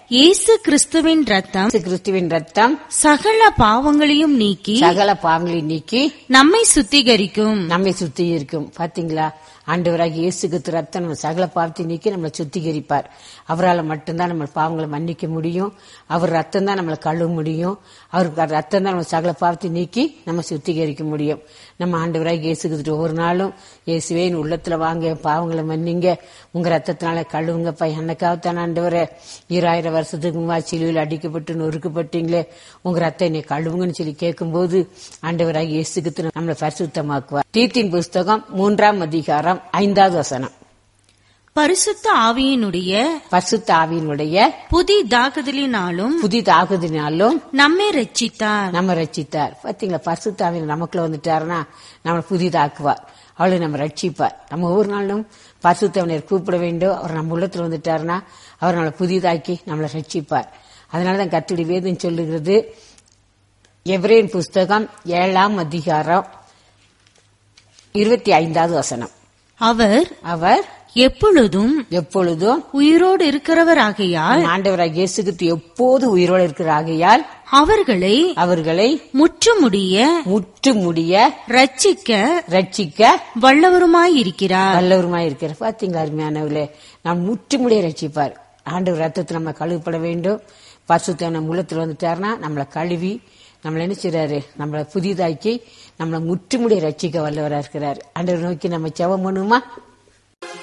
இயேசு கிறிஸ்துவின் ரத்தம் இயேசு கிறிஸ்துவின் ரத்தம் சகல பாவங்களையும் நீக்கி சகல பாவங்களை நீக்கி நம்மை சுத்திகரிக்கும் நம்மை சுத்திகரிக்கும் பாத்தீங்களா ஆண்டவராக இயேசு கிறிஸ்து ரத்தம் நம்ம சகல பாவத்தை நீக்கி நம்மளை சுத்திகரிப்பார் அவரால் மட்டும்தான் நம்ம பாவங்களை மன்னிக்க முடியும் அவர் ரத்தம் தான் நம்மளை கழுவ முடியும் அவருக்கு ரத்தம் தான் நம்ம சகல பாவத்தை நீக்கி நம்ம சுத்திகரிக்க முடியும் நம்ம ஆண்டவராக இயேசு கிறிஸ்து ஒவ்வொரு நாளும் இயேசுவே என் உள்ளத்துல வாங்க என் பாவங்களை மன்னிங்க உங்க ரத்தத்தினால கழுவுங்கப்பா என்னக்காகத்தான் ஆண்டவரே ஈராயிரம் வருஷத்துக்கு முன்பாக சிலுவையில் அடிக்கப்பட்டு நொறுக்கப்பட்டீங்களே உங்க ரத்தம் என்னை கழுவுங்கன்னு சொல்லி கேட்கும்போது ஆண்டவராக இயேசு கிறிஸ்து நம்மளை பரிசுத்தமாக்குவார் தீத்தின் புஸ்தகம் மூன்றாம் அதிகாரம் ஐந்தாவது வசனம் பரிசுத்த ஆவியினுடைய பரிசுத்த ஆவியினுடைய புதிதாகுதலினாலும் புதிதாகுதினாலும் நம்மை ரட்சித்தார் நம்ம ரட்சித்தார் பாத்தீங்களா பரிசுத்த ஆவியின் நமக்குள்ள வந்துட்டாருன்னா நம்மளை புதிதாக்குவார் அவளை நம்ம ரட்சிப்பார் நம்ம ஒவ்வொரு நாளும் பரிசுத்தவனர் கூப்பிட வேண்டும் அவர் நம்ம உள்ளத்துல வந்துட்டாருன்னா அவர் நம்மளை புதிதாக்கி நம்மளை ரட்சிப்பார் அதனாலதான் கத்துடி வேதம் சொல்லுகிறது எவ்ரேன் புஸ்தகம் ஏழாம் அதிகாரம் இருபத்தி ஐந்தாவது வசனம் அவர் அவர் எப்பொழுதும் எப்பொழுதும் உயிரோடு இருக்கிறவராகையால் ஆண்டவராக இயேசு கிறிஸ்து எப்போது உயிரோடு இருக்கிற ஆகையால் அவர்களை அவர்களை முற்றுமுடிய முற்று முடிய ரட்சிக்க ரட்சிக்க வல்லவருமாயிருக்கிறார் வல்லவருமாய் இருக்கிறார் பாத்தீங்களா அருமையானவர்களே நாம் முற்று முடிய ரட்சிப்பார் ஆண்டவர் ரத்தத்தை நம்ம கழுவப்பட வேண்டும் பசுத்த நம்ம உள்ளத்துல வந்துட்டாருன்னா நம்மளை கழுவி நம்மளை என்ன செய்றாரு நம்மளை புதிதாக்கி நம்மளை முற்றுமுடிய ரட்சிக்க வல்லவரா இருக்கிறார் ஆண்டவர் நோக்கி நம்ம ஜெபம் பண்ணுமா